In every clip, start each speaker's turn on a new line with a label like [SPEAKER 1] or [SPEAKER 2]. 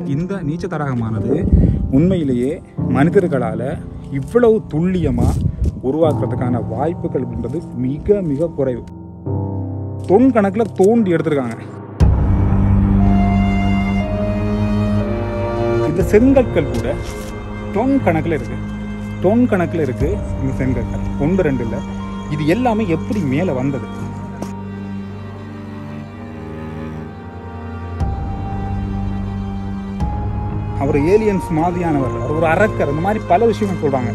[SPEAKER 1] இந்த நீச்ச தடாகமானது உண்மையிலேயே மனிதர்களால் இவ்வளவு துல்லியமாக உருவாக்குறதுக்கான வாய்ப்புகள் அப்படின்றது மிக மிக குறைவு தொன் கணக்கில் தோண்டி எடுத்திருக்காங்க இந்த செங்கற்கள் கூட டொன் கணக்கில் இருக்கு டொன் கணக்கில் இருக்கு இந்த செங்கற்கள் ஒன்று ரெண்டு இல்லை இது எல்லாமே எப்படி மேலே வந்தது அவர் ஏலியன்ஸ் மாதிரியானவர் அவர் ஒரு அரக்கர் இந்த மாதிரி பல விஷயங்கள் சொல்றாங்க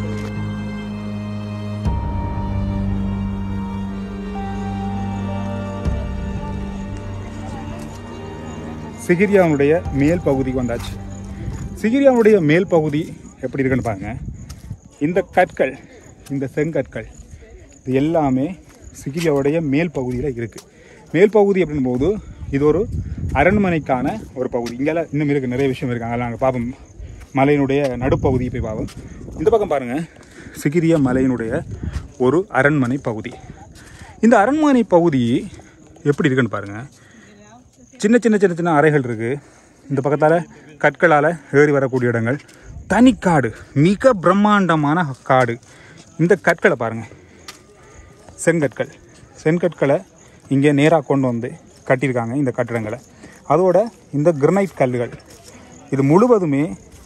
[SPEAKER 1] சிகிரியாவுடைய மேல் பகுதிக்கு வந்தாச்சு சிகிரியாவுடைய மேல் பகுதி எப்படி இருக்குன்னு பாருங்க இந்த கற்கள் இந்த செங்கற்கள் இது எல்லாமே சிகிரியாவுடைய மேல் பகுதியில் இருக்குது மேல் பகுதி அப்படின் போது இது ஒரு அரண்மனைக்கான ஒரு பகுதி இங்கெல்லாம் இன்னும் இருக்குது நிறைய விஷயம் இருக்குது அதெல்லாம் நாங்கள் பார்ப்போம் மலையினுடைய நடுப்பகுதியை போய் பார்ப்போம் இந்த பக்கம் பாருங்கள் சிகிரியா மலையினுடைய ஒரு அரண்மனை பகுதி இந்த அரண்மனை பகுதி எப்படி இருக்குன்னு பாருங்கள் சின்ன சின்ன சின்ன சின்ன அறைகள் இருக்குது இந்த பக்கத்தால் கற்களால் ஏறி வரக்கூடிய இடங்கள் தனிக்காடு மிக பிரம்மாண்டமான காடு இந்த கற்களை பாருங்கள் செங்கற்கள் செங்கற்களை இங்கே நேராக கொண்டு வந்து கட்டியிருக்காங்க இந்த கட்டிடங்களை அதோட இந்த கிரனைட் கல்லுகள் இது முழுவதுமே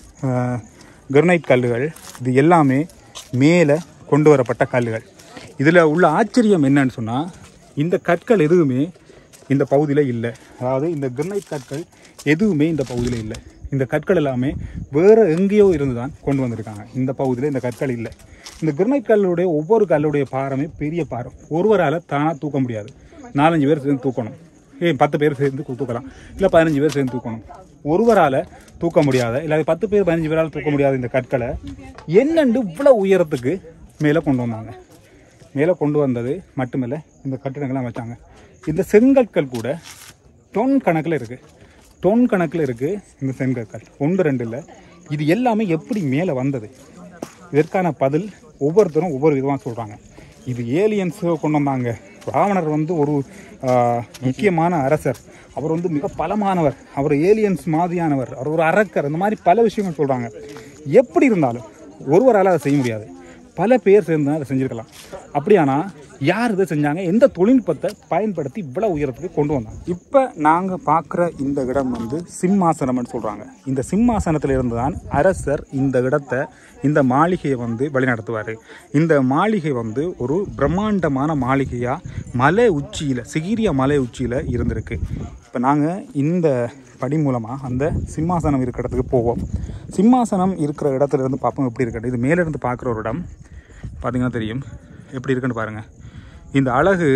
[SPEAKER 1] கிரனைட் கல்லுகள் இது எல்லாமே மேலே கொண்டு வரப்பட்ட கல்லுகள் இதில் உள்ள ஆச்சரியம் என்னன்னு சொன்னால் இந்த கற்கள் எதுவுமே இந்த பகுதியில் இல்லை அதாவது இந்த கிரனைட் கற்கள் எதுவுமே இந்த பகுதியில் இல்லை இந்த கற்கள் எல்லாமே வேறு எங்கேயோ இருந்து தான் கொண்டு வந்திருக்காங்க இந்த பகுதியில் இந்த கற்கள் இல்லை இந்த கிரனைட் கல்லுடைய ஒவ்வொரு கல்லுடைய பாரமே பெரிய பாரம் ஒருவரால் தானாக தூக்க முடியாது நாலஞ்சு பேர் சேர்ந்து தூக்கணும் ஏ பத்து பேர் சேர்ந்து தூக்கலாம் இல்லை பதினஞ்சு பேர் சேர்ந்து தூக்கணும் ஒருவரால் தூக்க முடியாத இல்லை பத்து பேர் பதினஞ்சு பேரால் தூக்க முடியாத இந்த கற்களை என்னண்டு இவ்வளோ உயரத்துக்கு மேலே கொண்டு வந்தாங்க மேலே கொண்டு வந்தது மட்டுமில்லை இந்த கட்டிடங்கள்லாம் வச்சாங்க இந்த செங்கற்கள் கூட டொன் கணக்கில் இருக்குது டொன் கணக்கில் இருக்குது இந்த செங்கற்கள் ஒன்று ரெண்டு இல்லை இது எல்லாமே எப்படி மேலே வந்தது இதற்கான பதில் ஒவ்வொருத்தரும் ஒவ்வொரு விதமாக சொல்கிறாங்க இது ஏலியன்ஸ் கொண்டு வந்தாங்க ராவணர் வந்து ஒரு ஆஹ், முக்கியமான அரசர் அவர் வந்து மிக பலமானவர் அவர் ஏலியன்ஸ் மாதிரியானவர் அவர் ஒரு அரக்கர் இந்த மாதிரி பல விஷயங்கள் சொல்கிறாங்க எப்படி இருந்தாலும் ஒருவரால் அதை செய்ய முடியாது பல பேர் சேர்ந்து தான் அதை செஞ்சுருக்கலாம் அப்படியானா யார் இதை செஞ்சாங்க எந்த தொழில்நுட்பத்தை பயன்படுத்தி இவ்வளோ உயரத்துக்கு கொண்டு வந்தாங்க இப்போ நாங்கள் பார்க்குற இந்த இடம் வந்து சிம்மாசனம்னு சொல்கிறாங்க இந்த சிம்மாசனத்தில் இருந்து தான் அரசர் இந்த இடத்தை இந்த மாளிகையை வந்து வழிநடத்துவார் இந்த மாளிகை வந்து ஒரு பிரம்மாண்டமான மாளிகையாக மலை உச்சியில் சிகிரியா மலை உச்சியில் இருந்திருக்கு இப்போ நாங்கள் இந்த படி மூலமாக அந்த சிம்மாசனம் இருக்கிற இடத்துக்கு போவோம் சிம்மாசனம் இருக்கிற இடத்துல இருந்து பார்ப்போம் எப்படி இருக்குது இது மேலே இருந்து பார்க்குற ஒரு இடம் பார்த்தீங்கன்னா தெரியும் எப்படி இருக்குன்னு பாருங்கள் இந்த அழகு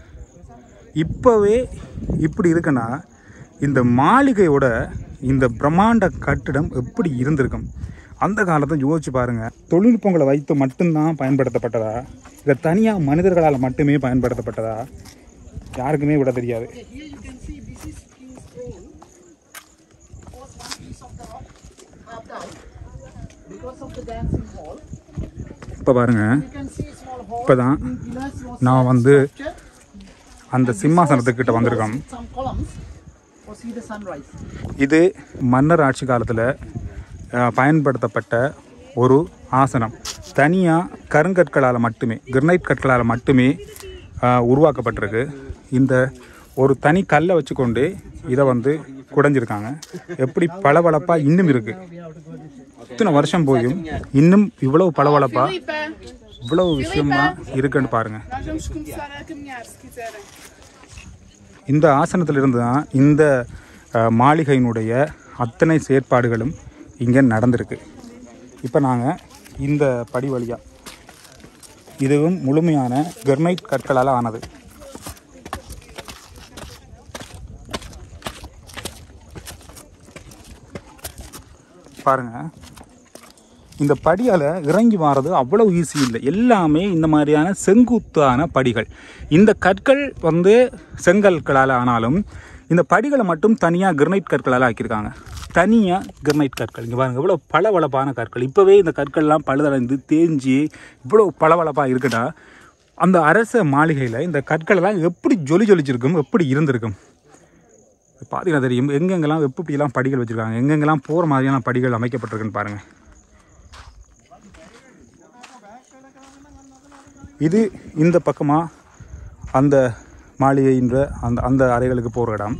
[SPEAKER 1] இப்போவே இப்படி இருக்குன்னா இந்த மாளிகையோட இந்த பிரம்மாண்ட கட்டிடம் எப்படி இருந்திருக்கும் அந்த காலத்தை யோசிச்சு பாருங்க தொழில்நுட்பங்களை வைத்து மட்டும்தான் பயன்படுத்தப்பட்டதா இல்லை தனியாக மனிதர்களால் மட்டுமே பயன்படுத்தப்பட்டதா யாருக்குமே விட தெரியாது
[SPEAKER 2] Because of the dancing hall,
[SPEAKER 1] இப்போ பாருங்க
[SPEAKER 2] you can see small hall.
[SPEAKER 1] இப்போ தான்
[SPEAKER 2] Pillars was
[SPEAKER 1] நான் வந்து
[SPEAKER 2] structured.
[SPEAKER 1] அந்த சிம்மாசனத்துக்கிட்ட வந்திருக்கோம்
[SPEAKER 2] Some columns for see the sunrise.
[SPEAKER 1] இது மன்னர் ஆட்சி காலத்தில் பயன்படுத்தப்பட்ட ஒரு ஆசனம் தனியாக கருங்கற்களால் மட்டுமே கிரனைட் கற்களால் மட்டுமே அஹ், உருவாக்கப்பட்டிருக்கு இந்த ஒரு தனி கல்லை வச்சுக்கொண்டு இதை வந்து குடைஞ்சிருக்காங்க எப்படி பளபளப்பாக இன்னும் இருக்குது இத்தனை வருஷம் போயும் இன்னும் இவ்வளவு பளபளப்பாக இவ்வளவு விஷயமா இருக்குன்னு பாருங்க
[SPEAKER 3] Nós vamos começar a caminhar, se quiserem.
[SPEAKER 1] இந்த ஆசனத்திலிருந்து தான் இந்த அஹ், மாளிகையினுடைய அத்தனை செயற்பாடுகளும் இங்கே நடந்திருக்கு இப்போ நாங்கள் இந்த படி வழியாக இதுவும் முழுமையான கர்னைட் கற்களால் ஆனது பாருங்க இந்த படியால் இறங்கி வர்றது அவ்வளவு ஈஸி இல்லை எல்லாமே இந்த மாதிரியான செங்குத்தான படிகள் இந்த கற்கள் வந்து செங்கற்களால் ஆனாலும் இந்த படிகளை மட்டும் தனியாக கிரனைட் கற்களால் ஆக்கியிருக்காங்க தனியாக கிரனைட் கற்கள் இங்கே பாருங்க இவ்வளோ பளபளப்பான கற்கள் இப்போவே இந்த கற்கள்லாம் பழுதடைந்து தேஞ்சி இவ்வளோ பளபளப்பாக இருக்குன்னா அந்த அரச மாளிகையில் இந்த கற்களெல்லாம் எப்படி ஜொலி ஜொலிச்சிருக்கும் எப்படி இருந்திருக்கும் பார்த்தீங்கன்னா தெரியும் எங்கெங்கெல்லாம் எப்படி எப்படிலாம் படிகள் வச்சுருக்காங்க எங்கெங்கெல்லாம் போகிற மாதிரியான படிகள் அமைக்கப்பட்டிருக்குன்னு பாருங்கள் இது இந்த பக்கமாக அந்த மாளிகைன்ற அந்த அந்த அறைகளுக்கு போகிற இடம்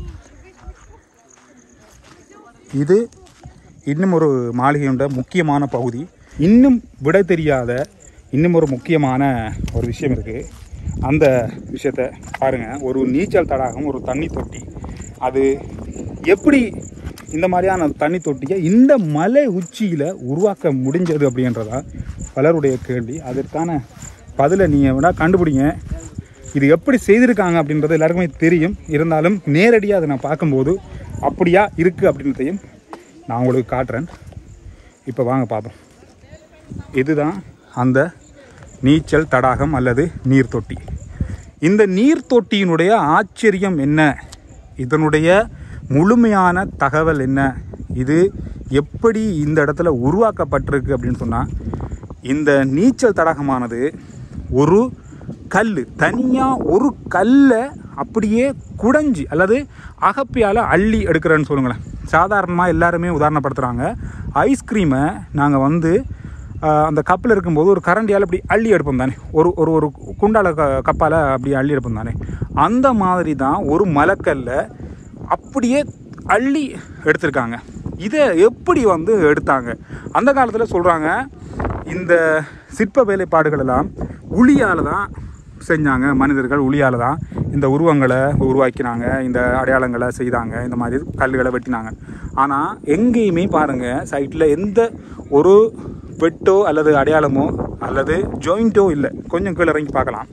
[SPEAKER 1] இது இன்னும் ஒரு மாளிகையுண்ட முக்கியமான பகுதி இன்னும் விட தெரியாத இன்னும் ஒரு முக்கியமான ஒரு விஷயம் இருக்குது அந்த விஷயத்த பாருங்கள் ஒரு நீச்சல் தடாகம் ஒரு தண்ணி தொட்டி அது எப்படி இந்த மாதிரியான தண்ணி தொட்டியை இந்த மலை உச்சியில் உருவாக்க முடிஞ்சது அப்படின்றதா பலருடைய கேள்வி அதற்கான பதிலை நீங்கள் வேணால் கண்டுபிடிங்க இது எப்படி செய்திருக்காங்க அப்படின்றது எல்லாருக்குமே தெரியும் இருந்தாலும் நேரடியாக அதை நான் பார்க்கும்போது அப்படியா இருக்குது அப்படின்றதையும் நான் உங்களுக்கு காட்டுறேன் இப்போ வாங்க பார்ப்போம் இதுதான் அந்த நீச்சல் தடாகம் அல்லது நீர் தொட்டி இந்த நீர் தொட்டியினுடைய ஆச்சரியம் என்ன இதனுடைய முழுமையான தகவல் என்ன இது எப்படி இந்த இடத்துல உருவாக்கப்பட்டிருக்கு அப்படின்னு சொன்னால் இந்த நீச்சல் தடாகமானது ஒரு கல் தனியாக ஒரு கல்லை அப்படியே குடைஞ்சி அல்லது அகப்பியால் அள்ளி எடுக்கிறேன்னு சொல்லுங்களேன் சாதாரணமாக எல்லாருமே உதாரணப்படுத்துகிறாங்க ஐஸ்கிரீமை நாங்கள் வந்து ஆஹ், அந்த கப்பில் இருக்கும்போது ஒரு கரண்டியால் இப்படி அள்ளி எடுப்போம் தானே ஒரு ஒரு ஒரு குண்டால க கப்பால் அப்படி அள்ளி எடுப்போம் தானே அந்த மாதிரி தான் ஒரு மலக்கல்ல அப்படியே அள்ளி எடுத்திருக்காங்க இதை எப்படி வந்து எடுத்தாங்க அந்த காலத்தில் சொல்கிறாங்க இந்த சிற்ப வேலைப்பாடுகள் எல்லாம் உளியால் தான் செஞ்சாங்க மனிதர்கள் உளியால் தான் இந்த உருவங்களை உருவாக்கினாங்க இந்த அடையாளங்களை செய்தாங்க இந்த மாதிரி கல்லுகளை வெட்டினாங்க ஆனால் எங்கேயுமே பாருங்கள் சைட்டில் எந்த ஒரு வெட்டோ அல்லது அடையாளமோ அல்லது ஜாயிண்ட்டோ இல்லை கொஞ்சம் கீழே இறங்கி பார்க்கலாம்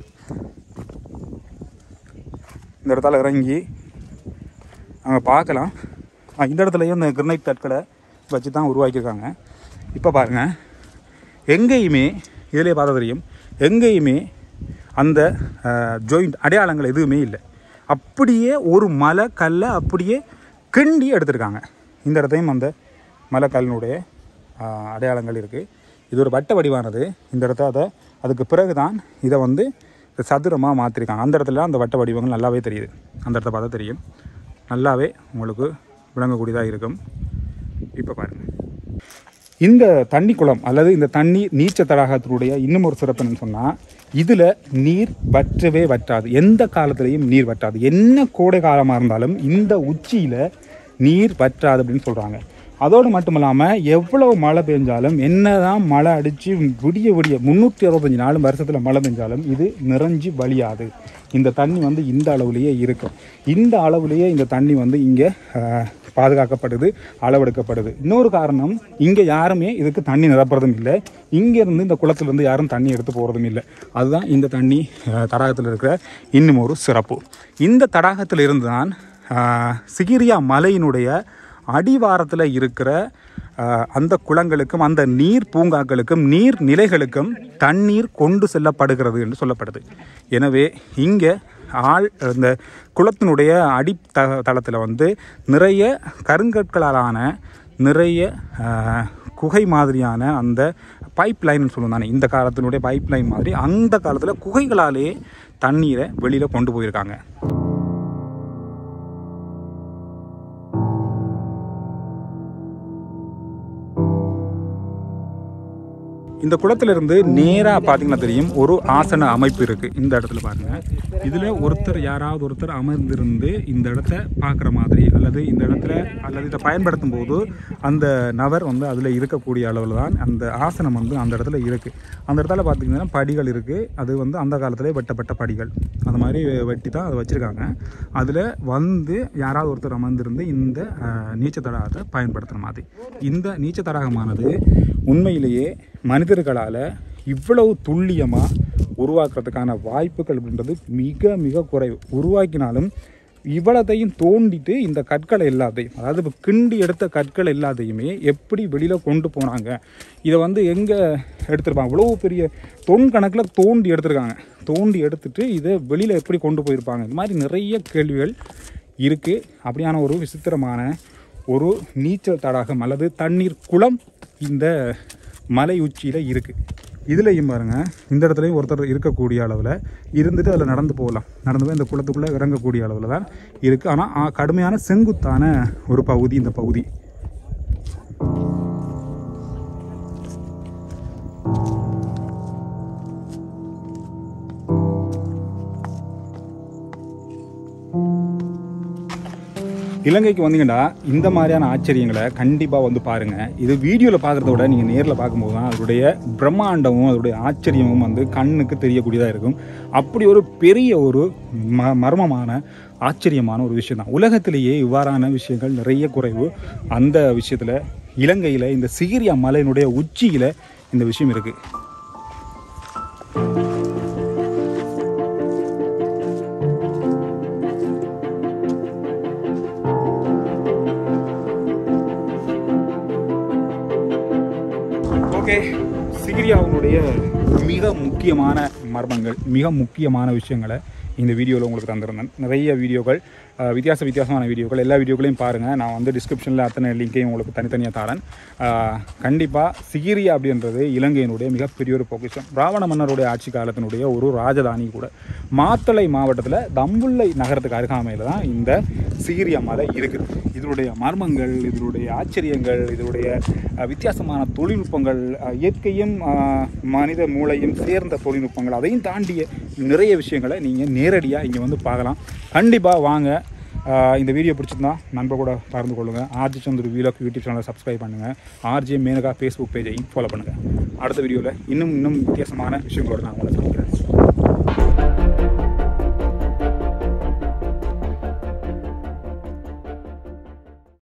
[SPEAKER 1] இந்த இடத்துல இறங்கி அங்கே பார்க்கலாம் ஆ, இந்த இடத்துலையும் இந்த கிரனைட் கற்களை வச்சு தான் உருவாக்கியிருக்காங்க இப்போ பாருங்கள் எங்கேயுமே இதிலே பார்த்தா தெரியும் எங்கேயுமே அந்த ஜாயிண்ட் அடையாளங்கள் எதுவுமே இல்லை அப்படியே ஒரு மலை கல்லை அப்படியே கிண்டி எடுத்திருக்காங்க இந்த இடத்தையும் அந்த மலைக்கல்லினுடைய ஆ, அடையாளங்கள் இருக்குது இது ஒரு வட்ட வடிவானது இந்த இடத்த அதை அதுக்கு பிறகு தான் இதை வந்து சதுரமாக மாற்றிருக்காங்க அந்த இடத்துல அந்த வட்ட வடிவங்கள் நல்லாவே தெரியுது அந்த இடத்த பார்த்தா தெரியும் நல்லாவே உங்களுக்கு விளங்கக்கூடியதாக இருக்கும் இப்போ பாருங்கள் இந்த தண்ணி குளம் அல்லது இந்த தண்ணீர் நீச்சல் தடாகத்தினுடைய இன்னும் ஒரு சிறப்பு என்னன்னு சொன்னால் இதில் நீர் வற்றவே வற்றாது எந்த காலத்துலேயும் நீர் வற்றாது என்ன கோடை காலமாக இருந்தாலும் இந்த உச்சியில் நீர் வற்றாது அப்படின்னு சொல்கிறாங்க அதோடு மட்டும் இல்லாமல் எவ்வளவு மழை பெஞ்சாலும் என்னதான் மழை அடித்து விடிய விடிய முந்நூற்றி அறுபத்தஞ்சு நாலு வருஷத்தில் மழை பெஞ்சாலும் இது நிறைஞ்சு வழியாது இந்த தண்ணி வந்து இந்த அளவுலேயே இருக்கும் இந்த அளவுலேயே இந்த தண்ணி வந்து இங்கே பாதுகாக்கப்படுது அளவெடுக்கப்படுது இன்னொரு காரணம் இங்கே யாருமே இதுக்கு தண்ணி நிரப்புறதும் இல்லை இங்கேருந்து இந்த குளத்துலேருந்து யாரும் தண்ணி எடுத்து போகிறதும் இல்லை அதுதான் இந்த தண்ணி அஹ், தடாகத்தில் இருக்கிற இன்னும் ஒரு சிறப்பு இந்த தடாகத்தில் இருந்து தான் அஹ், சிகிரியா மலையினுடைய அடிவாரத்தில் இருக்கிற அஹ், அந்த குளங்களுக்கும் அந்த நீர் பூங்காக்களுக்கும் நீர் நிலைகளுக்கும் தண்ணீர் கொண்டு செல்லப்படுகிறது என்று சொல்லப்படுது எனவே இங்கே ஆள் இந்த குளத்தினுடைய அடி த தளத்தில் வந்து நிறைய கருங்கற்களாலான நிறைய அஹ், குகை மாதிரியான அந்த பைப் லைன் சொல்லுவோம் தானே இந்த காலத்தினுடைய பைப் லைன் மாதிரி அந்த காலத்தில் குகைகளாலே தண்ணீரை வெளியில் கொண்டு போயிருக்காங்க இந்த குளத்திலிருந்து நேராக பார்த்தீங்கன்னா தெரியும் ஒரு ஆசன அமைப்பு இருக்குது இந்த இடத்துல பாருங்கள் இதில் ஒருத்தர் யாராவது ஒருத்தர் அமர்ந்திருந்து இந்த இடத்த பார்க்குற மாதிரி அல்லது இந்த இடத்துல அல்லது இதை பயன்படுத்தும் போது அந்த நபர் வந்து அதில் இருக்கக்கூடிய அளவில் தான் அந்த ஆசனம் வந்து அந்த இடத்துல இருக்குது அந்த இடத்துல பார்த்தீங்கன்னா படிகள் இருக்குது அது வந்து அந்த காலத்திலே வெட்டப்பட்ட படிகள் அந்த மாதிரி வெட்டி தான் அதை வச்சுருக்காங்க அதில் வந்து யாராவது ஒருத்தர் அமர்ந்திருந்து இந்த அஹ், நீச்சல் தடாகத்தை பயன்படுத்துகிற மாதிரி இந்த நீச்சல் தடாகமானது உண்மையிலேயே மனிதர்களால் இவ்வளவு துல்லியமாக உருவாக்குறதுக்கான வாய்ப்புகள் அப்படின்றது மிக மிக குறைவு உருவாக்கினாலும் இவ்வளத்தையும் தோண்டிட்டு இந்த கற்களை எல்லாத்தையும் அதாவது இப்போ கிண்டி எடுத்த கற்கள் எல்லாத்தையுமே எப்படி வெளியில் கொண்டு போனாங்க இதை வந்து எங்கே எடுத்திருப்பாங்க இவ்வளோ பெரிய தொன் கணக்கில் தோண்டி எடுத்திருக்காங்க தோண்டி எடுத்துட்டு இதை வெளியில் எப்படி கொண்டு போயிருப்பாங்க இந்த மாதிரி நிறைய கேள்விகள் இருக்குது அப்படியான ஒரு விசித்திரமான ஒரு நீச்சல் தடாகம் அல்லது தண்ணீர் குளம் இந்த மலை உச்சியில் இருக்குது இதுலேயும் பாருங்கள் இந்த இடத்துலையும் ஒருத்தர் இருக்கக்கூடிய அளவில் இருந்துட்டு அதில் நடந்து போகலாம் நடந்து போய் இந்த குளத்துக்குள்ளே இறங்கக்கூடிய அளவில் தான் இருக்குது ஆனால் கடுமையான செங்குத்தான ஒரு பகுதி இந்த பகுதி இலங்கைக்கு வந்தீங்கன்னா இந்த மாதிரியான ஆச்சரியங்களை கண்டிப்பாக வந்து பாருங்கள் இது வீடியோவில் பார்க்குறத விட நீங்கள் நேரில் பார்க்கும்போது தான் அதனுடைய பிரம்மாண்டமும் அதனுடைய ஆச்சரியமும் வந்து கண்ணுக்கு தெரியக்கூடியதாக இருக்கும் அப்படி ஒரு பெரிய ஒரு ம மர்மமான ஆச்சரியமான ஒரு விஷயம் தான் உலகத்திலேயே இவ்வாறான விஷயங்கள் நிறைய குறைவு அந்த விஷயத்தில் இலங்கையில் இந்த சிகிரியா மலையினுடைய உச்சியில் இந்த விஷயம் இருக்குது ஓகே சிகிரியாவினுடைய மிக முக்கியமான மர்மங்கள் மிக முக்கியமான விஷயங்களை இந்த வீடியோவில் உங்களுக்கு தந்திருந்தேன் நிறைய வீடியோக்கள் அஹ், வித்தியாச வித்தியாசமான வீடியோக்கள் எல்லா வீடியோக்களையும் பாருங்கள் நான் வந்து டிஸ்கிரிப்ஷனில் அத்தனை லிங்கையும் உங்களுக்கு தனித்தனியாக தரேன் கண்டிப்பாக சிகிரியா அப்படின்றது இலங்கையினுடைய மிகப்பெரிய ஒரு பொக்கிஷம் ராவண மன்னருடைய ஆட்சி காலத்தினுடைய ஒரு ராஜதானி கூட மாத்தளை மாவட்டத்தில் தம்புள்ளை நகரத்துக்கு அருகாமையில் தான் இந்த சிகிரியா மலை இருக்குது இதனுடைய மர்மங்கள் இதனுடைய ஆச்சரியங்கள் இதனுடைய அஹ், வித்தியாசமான தொழில்நுட்பங்கள் அஹ், இயற்கையும் அஹ், மனித மூளையும் சேர்ந்த தொழில்நுட்பங்கள் அதையும் தாண்டிய நிறைய விஷயங்களை நீங்கள் நேரடியாக இங்கே வந்து பார்க்கலாம் கண்டிப்பாக வாங்க அஹ், இந்த வீடியோ பிடிச்சிருந்தா நண்பர் கூட பகிர்ந்து கொள்ளுங்கள் ஆர்ஜி சந்துரு வீலக் யூடியூப் சேனலை சப்ஸ்கிரைப் பண்ணுங்கள் ஆர்ஜே மேனகா ஃபேஸ்புக் பேஜையும் ஃபாலோ பண்ணுங்கள் அடுத்த வீடியோவில் இன்னும் இன்னும் வித்தியாசமான விஷயங்களோட நான் உங்களை சந்திக்கிறேன்